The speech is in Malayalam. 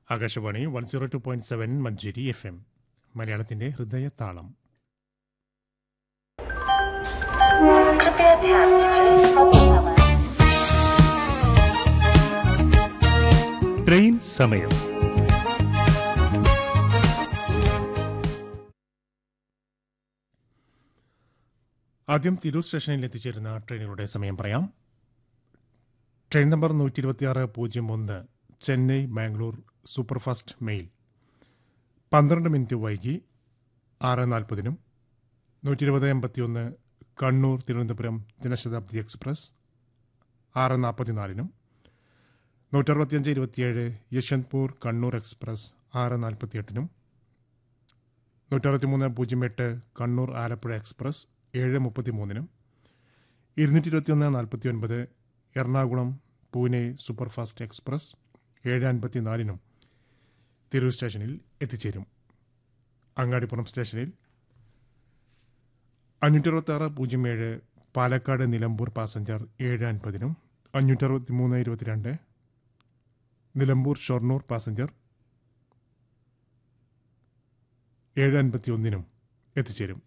Akashvani one zero two point seven Manjeri F M മലയാളത്തിന്റെ ഹൃദയതാളം कृपया ध्यान दीजिए अब समय ട്രെയിൻ സമയം ആദ്യം തിരൂർ സ്റ്റേഷനിൽ എത്തിച്ചേരുന്ന ട്രെയിനുകളുടെ സമയം പറയാം ട്രെയിൻ നമ്പർ നൂറ്റി ഇരുപത്തിയാറ് പൂജ്യം ഒന്ന് ചെന്നൈ ബാംഗ്ലൂർ സൂപ്പർഫാസ്റ്റ് മെയിൽ പന്ത്രണ്ട് മിനിറ്റ് വൈകി ആറ് നാൽപ്പതിനും നൂറ്റി ഇരുപത് എൺപത്തിയൊന്ന് കണ്ണൂർ തിരുവനന്തപുരം ജനശതാബ്ദി എക്സ്പ്രസ് ആറ് നാൽപ്പത്തിനാലിനും നൂറ്ററുപത്തിയഞ്ച് ഇരുപത്തിയേഴ് യശ്വന്ത്പൂർ കണ്ണൂർ എക്സ്പ്രസ് ആറ് നാൽപ്പത്തിയെട്ടിനും നൂറ്ററുപത്തിമൂന്ന് പൂജ്യം എട്ട് കണ്ണൂർ ആലപ്പുഴ എക്സ്പ്രസ് ഏഴ് മുപ്പത്തിമൂന്നിനും ഇരുന്നൂറ്റി ഇരുപത്തിയൊന്ന് നാൽപ്പത്തി ഒൻപത് എറണാകുളം പൂനെ സൂപ്പർഫാസ്റ്റ് എക്സ്പ്രസ് ഏഴ് അൻപത്തിനാലിനും തിരൂർ സ്റ്റേഷനിൽ എത്തിച്ചേരും അങ്ങാടിപ്പുറം സ്റ്റേഷനിൽ അഞ്ഞൂറ്റി അറുപത്തി പൂജ്യം ഏഴ് പാലക്കാട് നിലമ്പൂർ പാസഞ്ചർ ഏഴ് അൻപതിനും അഞ്ഞൂറ്റി അറുപത്തി മൂന്ന് ഇരുപത്തിരണ്ട് നിലമ്പൂർ ഷൊർണൂർ പാസഞ്ചർ ഏഴ് അൻപത്തി ഒന്നിനും എത്തിച്ചേരും